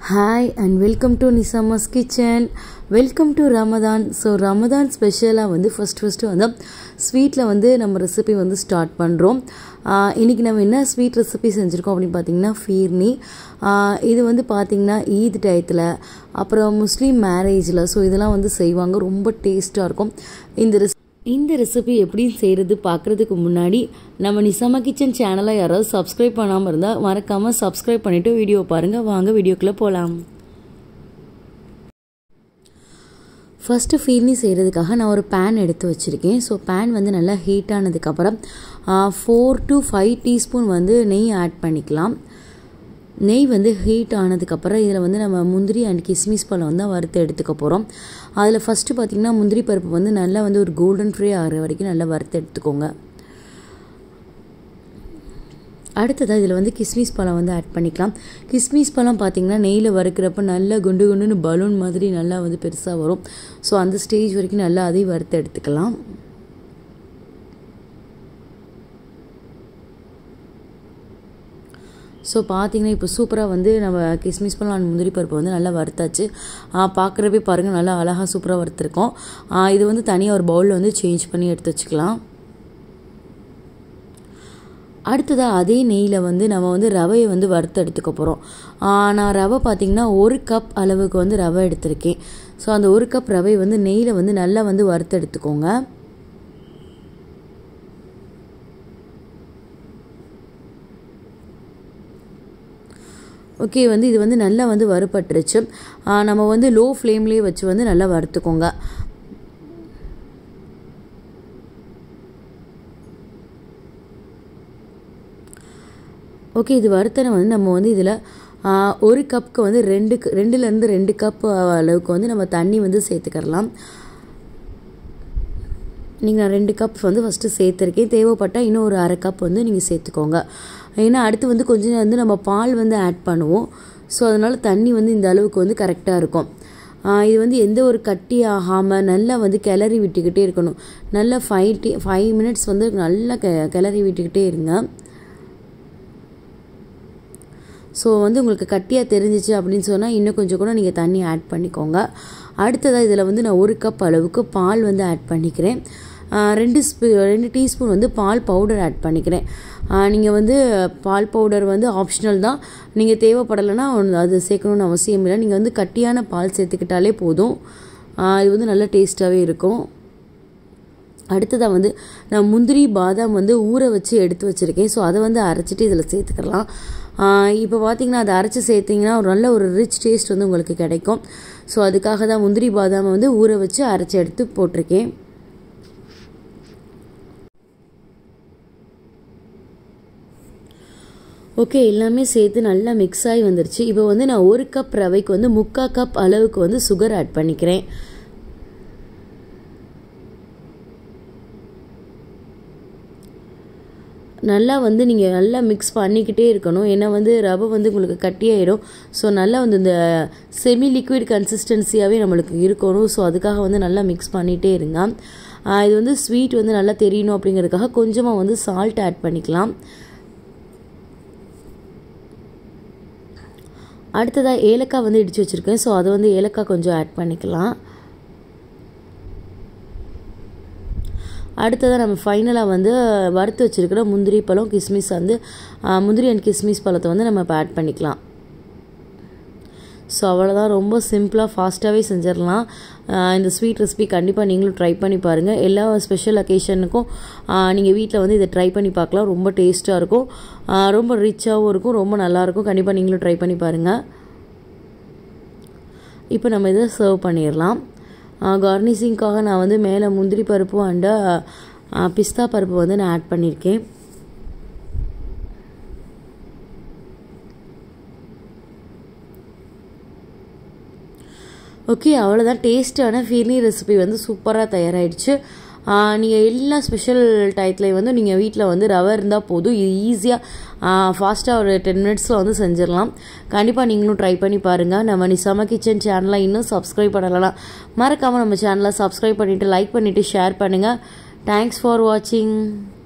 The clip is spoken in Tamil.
hi and welcome to Nisama's kitchen welcome to Ramadan so Ramadan ஸ்பெஷலாக வந்து ஃபஸ்ட் ஃபஸ்ட்டு வந்து ஸ்வீட்டில் வந்து நம்ம ரெசிபி வந்து ஸ்டார்ட் பண்ணுறோம் இன்றைக்கி நம்ம என்ன ஸ்வீட் ரெசிபி செஞ்சுருக்கோம் அப்படின்னு பார்த்தீங்கன்னா ஃபீர்னி ஆஹ் இது வந்து பார்த்திங்கன்னா ஈத் டயத்தில் அப்புறம் முஸ்லீம் மேரேஜில் ஸோ இதெல்லாம் வந்து செய்வாங்க ரொம்ப டேஸ்ட்டாக இருக்கும் இந்த ரெசி இந்த ரெசிபி எப்படி செய்கிறது பார்க்குறதுக்கு முன்னாடி நம்ம நிசாமா கிச்சன் சேனலை யாராவது சப்ஸ்கிரைப் பண்ணாமல் இருந்தால் மறக்காமல் சப்ஸ்கிரைப் பண்ணிவிட்டு வீடியோ பாருங்கள் வாங்க வீடியோக்குள்ளே போகலாம் ஃபஸ்ட்டு ஃபீர்னி செய்கிறதுக்காக நான் ஒரு பேன் எடுத்து வச்சுருக்கேன் ஸோ பேன் வந்து நல்லா ஹீட் ஆனதுக்கப்புறம் ஃபோர் டு ஃபைவ் டீஸ்பூன் வந்து நெய் ஆட் பண்ணிக்கலாம் நெய் வந்து ஹீட் ஆனதுக்கப்புறம் இதில் வந்து நம்ம முந்திரி அண்ட் கிஸ்மிஸ் பழம் வந்து வறுத்து எடுத்துக்க போகிறோம் அதில் ஃபஸ்ட்டு பார்த்திங்கன்னா முந்திரி பருப்பு வந்து நல்லா வந்து ஒரு கோல்டன் ஃப்ரீ ஆகிற வரைக்கும் நல்லா வறுத்து எடுத்துக்கோங்க அடுத்ததாக இதில் வந்து கிஸ்மிஸ் பழம் வந்து ஆட் பண்ணிக்கலாம் கிஸ்மிஸ் பழம் பார்த்திங்கன்னா நெய்யில் வறுக்கிறப்ப நல்லா குண்டு குண்டுன்னு பலூன் மாதிரி நல்லா வந்து பெருசாக வரும் ஸோ அந்த ஸ்டேஜ் வரைக்கும் நல்லா அதையும் வறுத்து எடுத்துக்கலாம் ஸோ பார்த்தீங்கன்னா இப்போ சூப்பராக வந்து நம்ம கிஸ்மிஸ் பழம் அண்ட் முந்திரி பருப்பு வந்து நல்லா வறுத்தாச்சு பார்க்குறப்பே பாருங்கள் நல்லா அழகாக சூப்பராக வறுத்துருக்கோம் இது வந்து தனியாக ஒரு பவுலில் வந்து சேஞ்ச் பண்ணி எடுத்து வச்சுக்கலாம் அடுத்ததாக அதே நெய்யில் வந்து நம்ம வந்து ரவையை வந்து வறுத்து எடுத்துக்க போகிறோம் நான் ரவை பார்த்திங்கன்னா ஒரு கப் அளவுக்கு வந்து ரவை எடுத்திருக்கேன் ஸோ அந்த ஒரு கப் ரவை வந்து நெய்யில் வந்து நல்லா வந்து வறுத்து எடுத்துக்கோங்க ஓகே வந்து இது வந்து நல்லா வந்து வறுபட்டுருச்சு நம்ம வந்து லோ ஃப்ளேம்லேயே வச்சு வந்து நல்லா வறுத்துக்கோங்க ஓகே இது வறுத்தனை வந்து நம்ம வந்து இதில் ஒரு கப்புக்கு வந்து ரெண்டு ரெண்டுலேருந்து ரெண்டு கப் அளவுக்கு வந்து நம்ம தண்ணி வந்து சேர்த்துக்கிறலாம் நீங்கள் நான் ரெண்டு கப் வந்து ஃபஸ்ட்டு சேர்த்துருக்கேன் தேவைப்பட்டால் இன்னும் ஒரு அரை கப் வந்து நீங்கள் சேர்த்துக்கோங்க ஏன்னா அடுத்து வந்து கொஞ்சம் வந்து நம்ம பால் வந்து ஆட் பண்ணுவோம் ஸோ அதனால் தண்ணி வந்து இந்த அளவுக்கு வந்து கரெக்டாக இருக்கும் இது வந்து எந்த ஒரு கட்டி ஆகாமல் நல்லா வந்து கிளறி விட்டுக்கிட்டே இருக்கணும் நல்லா ஃபைவ் டி ஃபைவ் மினிட்ஸ் வந்து நல்லா கெ கிளறி விட்டுக்கிட்டே இருங்க ஸோ வந்து உங்களுக்கு கட்டியாக தெரிஞ்சிச்சு அப்படின்னு சொன்னால் இன்னும் கொஞ்சம் கூட நீங்கள் தண்ணி ஆட் பண்ணிக்கோங்க அடுத்ததாக இதில் வந்து நான் ஒரு கப் அளவுக்கு பால் வந்து ஆட் பண்ணிக்கிறேன் ரெண்டு ஸ்பூ ரெண்டு டீஸ்பூன் வந்து பால் பவுடர் ஆட் பண்ணிக்கிறேன் நீங்கள் வந்து பால் பவுடர் வந்து ஆப்ஷனல் தான் நீங்கள் தேவைப்படலைன்னா அது சேர்க்கணுன்னு அவசியம் இல்லை நீங்கள் வந்து கட்டியான பால் சேர்த்துக்கிட்டாலே போதும் இது வந்து நல்ல டேஸ்ட்டாகவே இருக்கும் அடுத்ததாக வந்து நான் முந்திரி பாதாம் வந்து ஊற வச்சு எடுத்து வச்சுருக்கேன் ஸோ அதை வந்து அரைச்சிட்டு இதில் சேர்த்துக்கலாம் இப்போ பார்த்தீங்கன்னா அதை அரைச்சி சேர்த்திங்கன்னா ஒரு நல்ல ஒரு ரிச் டேஸ்ட் வந்து உங்களுக்கு கிடைக்கும் ஸோ அதுக்காக தான் முந்திரி பாதாமை வந்து ஊற வச்சு அரைச்சி எடுத்து போட்டிருக்கேன் ஓகே எல்லாமே சேர்த்து நல்லா மிக்ஸ் ஆகி வந்துருச்சு இப்போ வந்து நான் ஒரு கப் ரவைக்கு வந்து முக்கால் கப் அளவுக்கு வந்து சுகர் ஆட் பண்ணிக்கிறேன் நல்லா வந்து நீங்கள் நல்லா மிக்ஸ் பண்ணிக்கிட்டே இருக்கணும் ஏன்னா வந்து ரவை வந்து உங்களுக்கு கட்டியாயிடும் ஸோ நல்லா வந்து இந்த செமி லிக்விட் கன்சிஸ்டன்சியாகவே நம்மளுக்கு இருக்கணும் ஸோ அதுக்காக வந்து நல்லா மிக்ஸ் பண்ணிகிட்டே இருங்க இது வந்து ஸ்வீட் வந்து நல்லா தெரியணும் அப்படிங்கிறதுக்காக கொஞ்சமாக வந்து சால்ட் ஆட் பண்ணிக்கலாம் அடுத்ததாக ஏலக்காய் வந்து இடித்து வச்சுருக்கேன் ஸோ அதை வந்து ஏலக்காய் கொஞ்சம் ஆட் பண்ணிக்கலாம் அடுத்ததாக நம்ம ஃபைனலாக வந்து வறுத்து வச்சுருக்கிற முந்திரி பழம் கிஸ்மிஸ் வந்து முந்திரி அண்ட் கிஸ்மிஸ் பழத்தை வந்து நம்ம இப்போ ஆட் பண்ணிக்கலாம் ஸோ அவ்வளோதான் ரொம்ப சிம்பிளாக ஃபாஸ்ட்டாகவே செஞ்சிடலாம் இந்த ஸ்வீட் ரெசிபி கண்டிப்பாக நீங்களும் ட்ரை பண்ணி பாருங்கள் எல்லா ஸ்பெஷல் அக்கேஷனுக்கும் நீங்கள் வீட்டில் வந்து இதை ட்ரை பண்ணி பார்க்கலாம் ரொம்ப டேஸ்ட்டாக இருக்கும் ரொம்ப ரிச்சாகவும் இருக்கும் ரொம்ப நல்லாயிருக்கும் கண்டிப்பாக நீங்களும் ட்ரை பண்ணி பாருங்கள் இப்போ நம்ம இதை சர்வ் பண்ணிடலாம் கார்னிஷிங்க்காக நான் வந்து மேலே முந்திரி பருப்பு அண்டு பிஸ்தா பருப்பு வந்து நான் ஆட் பண்ணியிருக்கேன் ஓகே அவ்வளோதான் டேஸ்ட்டான ஃபீர்னி ரெசிபி வந்து சூப்பராக தயாராகிடுச்சு நீங்கள் எல்லா ஸ்பெஷல் டயத்துலேயும் வந்து நீங்கள் வீட்டில் வந்து ரவை இருந்தால் போதும் இது ஈஸியாக ஃபாஸ்ட்டாக ஒரு டென் மினிட்ஸில் வந்து செஞ்சிடலாம் கண்டிப்பாக நீங்களும் ட்ரை பண்ணி பாருங்கள் நம்ம நிசாமா கிச்சன் சேனலை இன்னும் சப்ஸ்கிரைப் பண்ணலாம் மறக்காமல் நம்ம சேனலை சப்ஸ்கிரைப் பண்ணிவிட்டு லைக் பண்ணிவிட்டு ஷேர் பண்ணுங்கள் தேங்க்ஸ் ஃபார் வாட்சிங்